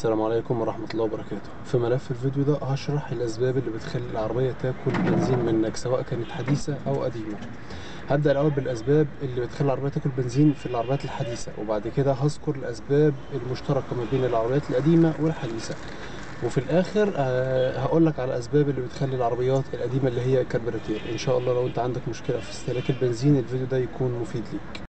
السلام عليكم ورحمة الله وبركاته في ملف الفيديو ده هشرح الأسباب اللي بتخلي العربية تاكل بنزين منك سواء كانت حديثة أو قديمة هبدأ الأول بالأسباب اللي بتخلي العربية تاكل بنزين في العربيات الحديثة وبعد كده هذكر الأسباب المشتركة ما بين العربيات القديمة والحديثة وفي الآخر آه، هقول لك على الأسباب اللي بتخلي العربيات القديمة اللي هي كربراتير إن شاء الله لو أنت عندك مشكلة في استهلاك البنزين الفيديو ده يكون مفيد ليك